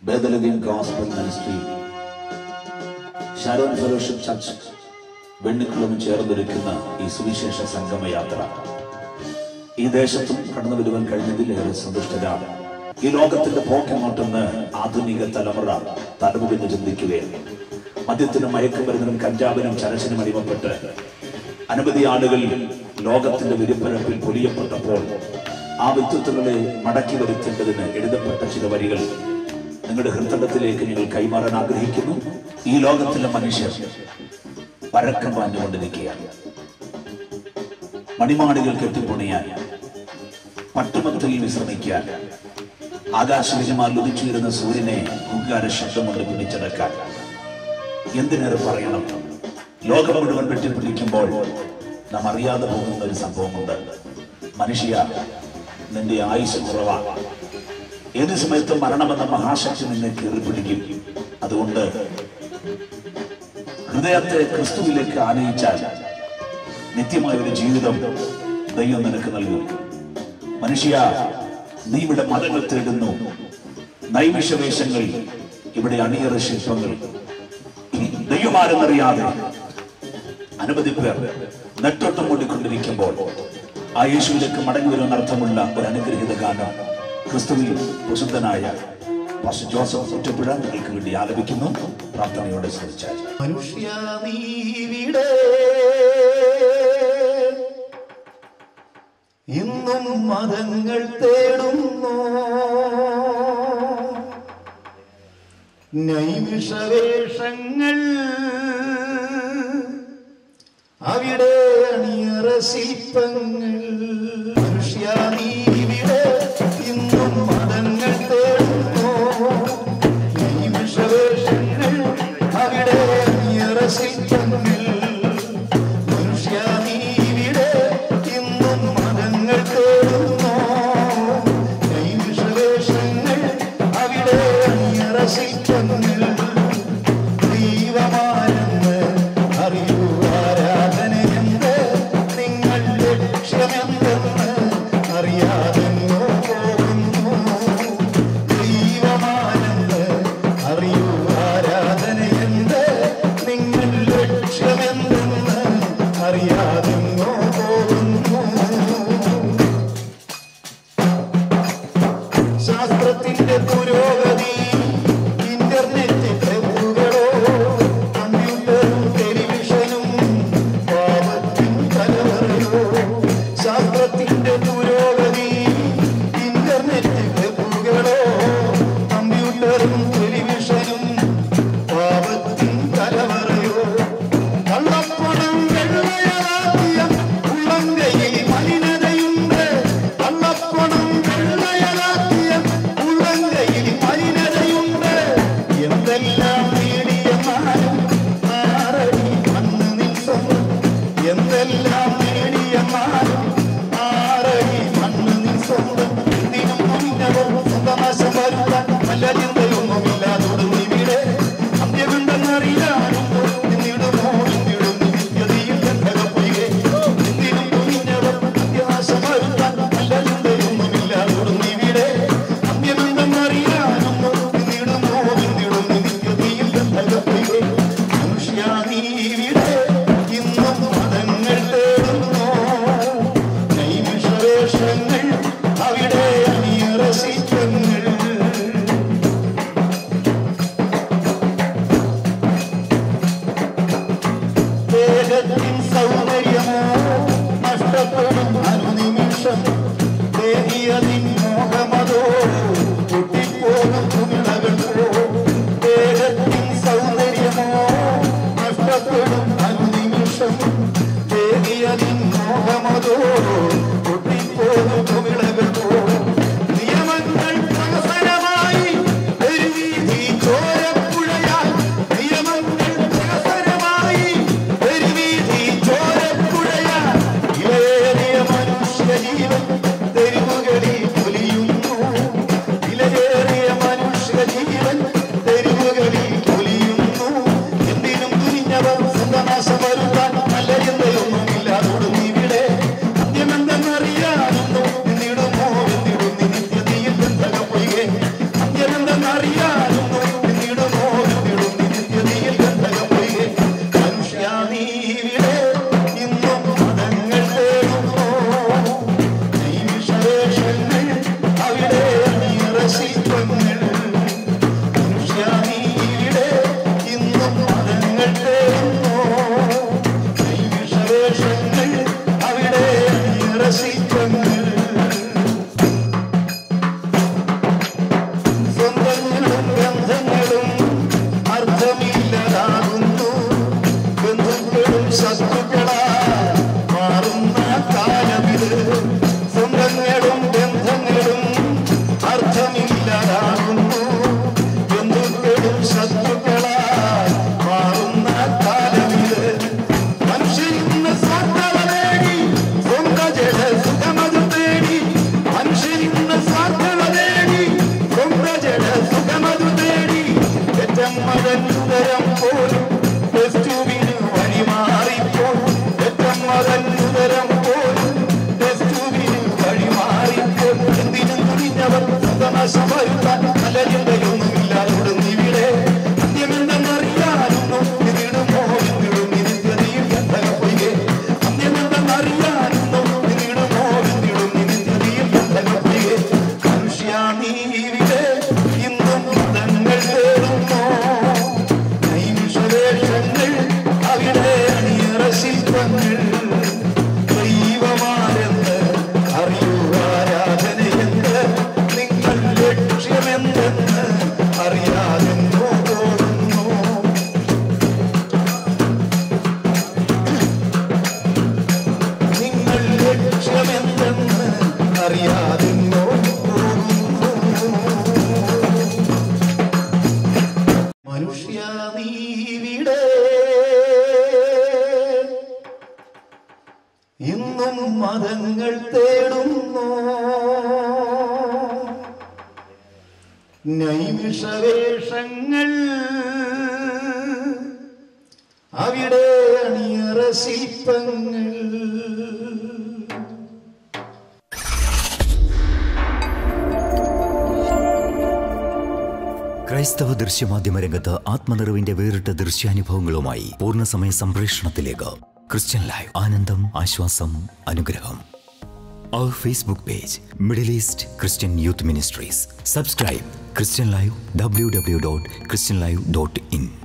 ബേദലഗീം gospel ministry Sharon fellowship church വെണ്ണിക്കുളവും ചേർന്നൊരുക്കുന്ന ഈ സുവിശേഷ സംഗമയാത്ര ഈ ദേശത്തും കടന്നു വരുവാൻ കഴിഞ്ഞതിൽ ഏറെ സന്തുഷ്ടരാണ് ഈ ലോകത്തിന്റെ പോക്കെങ്ങോട്ടെന്ന് ആധുനിക തലമുറ തലമുറന്ന് ചിന്തിക്കുകയാണ് മദ്യത്തിനും മയക്കുമരുന്നിനും കഞ്ചാവിനും ചരച്ചിനും അടിമപ്പെട്ട് അനവധി ആളുകൾ ലോകത്തിന്റെ വിരിപ്പരപ്പിൽ പൊലിയപ്പെട്ടപ്പോൾ ആ വ്യക്തിത്വങ്ങളെ മടക്കി വരുത്തേണ്ടതിന് എഴുതപ്പെട്ട ചില വരികൾ നിങ്ങളുടെ ഹൃദയത്തിലേക്ക് നിങ്ങൾ കൈമാറാൻ ആഗ്രഹിക്കുന്നു ഈ ലോകത്തിലെ മനുഷ്യർ പരക്കം പാഞ്ഞുകൊണ്ടിരിക്കുകയാണ് മണിമാടികൾ കെട്ടിപ്പൊണിയാൻ പട്ടുമത്തിൽ വിശ്രമിക്കാൻ ആകാശവിജമാൽ ഉദിച്ചുയരുന്ന സൂര്യനെ ഹുങ്കാര ശബ്ദം കൊണ്ട് പിടിച്ചടക്കാൻ എന്തിനേറെ പറയണം ലോകം മുഴുവൻ വെട്ടിപ്പിടിക്കുമ്പോൾ നാം അറിയാതെ പോകുന്ന ഒരു സംഭവമുണ്ട് മനുഷ്യ നിന്റെ ആയുസ് കുറവാണ് ഏത് സമയത്തും മരണമെന്ന മഹാശക്തി നിന്നെ കീറിപ്പിടിക്കും അതുകൊണ്ട് ഹൃദയത്തെ ക്രിസ്തുവിലേക്ക് ആനയിച്ചാൽ നിത്യമായ ഒരു ജീവിതം ദൈവം നിനക്ക് നൽകും മനുഷ്യ നീ ഇവിടെ മതങ്ങൾ തേടുന്നു നൈമിഷവേഷങ്ങൾ ഇവിടെ അണിയറ ശില്പങ്ങൾ ദൈവമാരെന്നറിയാതെ അനവധി പേർ നെട്ടോട്ടം ഓടിക്കൊണ്ടിരിക്കുമ്പോൾ ആ യേശുവിലേക്ക് മടങ്ങി വരുമെന്ന് അർത്ഥമുള്ള ഒരു അനുഗ്രഹീത ഗാനം ക്രിസ്തുവിൽ പ്രസിദ്ധനായ പാസ്റ്റർ ജോസഫ് ഒറ്റപ്പുഴ നിങ്ങൾക്ക് വേണ്ടി ആലപിക്കുന്നു പ്രാർത്ഥനയോടെ ശ്രമിച്ചാൽ മനുഷ്യ നീവിടെ ഇന്നും മതങ്ങൾ തേടുന്നു നൈമിഷവേഷങ്ങൾ അവിടെ അണിയറ ശില്പങ്ങൾ മനുഷ്യ നീവിടെ ഇന്നും മതങ്ങൾ തേടുന്നു നൈമിഷവേഷങ്ങൾ അവിടെ അണിയറ ശില്പങ്ങൾ മനുഷ്യ നീവിടെ ഇന്നും മതങ്ങൾ തേടുന്നു നൈമിഷവേഷങ്ങൾ അവിടെ അണിയറ ശില്പങ്ങൾ ദൈവമാരെന്ന് അറിയൂ ആരാധനയെന്ത് നിങ്ങൾ ലക്ഷ്യമെന്തെന്ന് അറിയാതെങ്ങോ പോകുന്നു ദൈവമാരെന്ന് അറിയൂ ആരാധനയെന്ത് നിങ്ങൾ ലക്ഷ്യമെന്തെന്ന് അറിയാതെങ്ങോ പോകുന്നു ശാസ്ത്രത്തിന്റെ പുരോഗതി ഇന്റർനെറ്റ് പ്രഭുകളോ കമ്പ്യൂട്ടറും ടെലിവിഷനും പാപത്തിൻ കലവറയോ ശാസ്ത്രത്തിന്റെ പുരോഗതി ഇന്റർനെറ്റ് പ്രഭുകളോ കമ്പ്യൂട്ടറും ടെലിവിഷനും പാപത്തിൻ കലവറയോ കള്ളപ്പണം വെള്ളയറാക്കിയ ഉള്ളങ്കയിൽ മലിനതയുണ്ട് കള്ളപ്പണം വെള്ളയറാക്കിയ ഉള്ളങ്കയിൽ മലിനതയുണ്ട് എന്തെല്ലാം നേടിയെന്നാലും ആറടി മണ്ണ് നിൽക്കും എന്തെല്ലാം നേടിയെന്നാലും ആറടി മണ്ണ് നിൽക്കും എന്തിനും മുന്നവും സ്വന്തനാശം വരുത്താൻ വല്ല ചിന്തയൊന്നുമില്ലാതൊടും ഇവിടെ അന്ത്യമുണ്ടെന്നറിയാനും നിന്നിടുമോ നിന്നിടും നിത്യതയിൽ കണ്ടകപ്പൊയ്കെ എന്തിനും തുനിഞ്ഞവർ അത്യാശം വരുത്താൻ വല്ല ചിന്തയൊന്നുമില്ലാതൊടും ഇവിടെ അന്ത്യമുണ്ടെന്നറിയാനും നിന്നിടുമോ നിന്നിടും നിത്യതയിൽ കണ്ടകപ്പൊയ്കെ മനുഷ്യ നീവിടെ ഇന്നും മതങ്ങൾ തേടുന്നു നൈമിഷവേഷങ്ങൾ അവിടെ അണിയറ ശില്പങ്ങൾ ദേഹത്തിൻ സൗന്ദര്യമോ നഷ്ടപ്പെടും അനുനിമിഷം ദേഹിയതിൻ മോഹമതോ പൊട്ടിപ്പോകും കുമിളകൾ പോ ദേഹത്തിൻ സൗന്ദര്യമോ നഷ്ടപ്പെടും അനുനിമിഷം ദേഹിയതിൻ മോഹമതോ പൊട്ടിപ്പോകും കുമിളകൾ പോ നിയമങ്ങൾ പ്രഹസനമായി ഒരു വീതി ചോരപ്പുഴയാൽ നിയമങ്ങൾ പ്രഹസനമായി ഒരു വീതി ചോരപ്പുഴയാൽ ഇലയേറിയ മനുഷ്യജീവൻ തെരുവുകളിൽ പൊലിയുന്നു ഇലയേറിയ മനുഷ്യജീവൻ തെരുവുകളിൽ പൊലിയുന്നു എന്തിനും തുനിഞ്ഞവർ സ്വന്തനാശം വരുത്താൻ നല്ല ചിന്തയൊന്നുമില്ല തൊടുന്നിവിടെ അന്ത്യമെന്ത് ഇന്നും മതങ്ങൾ തേടുന്നു നൈമിഷവേഷങ്ങൾ അവിടെ അണിയറ ശില്പങ്ങൾ ക്രൈസ്തവ ദൃശ്യമാധ്യമ രംഗത്ത് ആത്മനിറവിന്റെ വേറിട്ട ദൃശ്യാനുഭവങ്ങളുമായി പൂർണ്ണസമയ സംപ്രേഷണത്തിലേക്ക് ക്രിസ്ത്യൻ ലൈവ് ആനന്ദം ആശ്വാസം അനുഗ്രഹം അവർ Facebook page Middle East Christian youth ministries subscribe Christian live W W dot Christian live dot in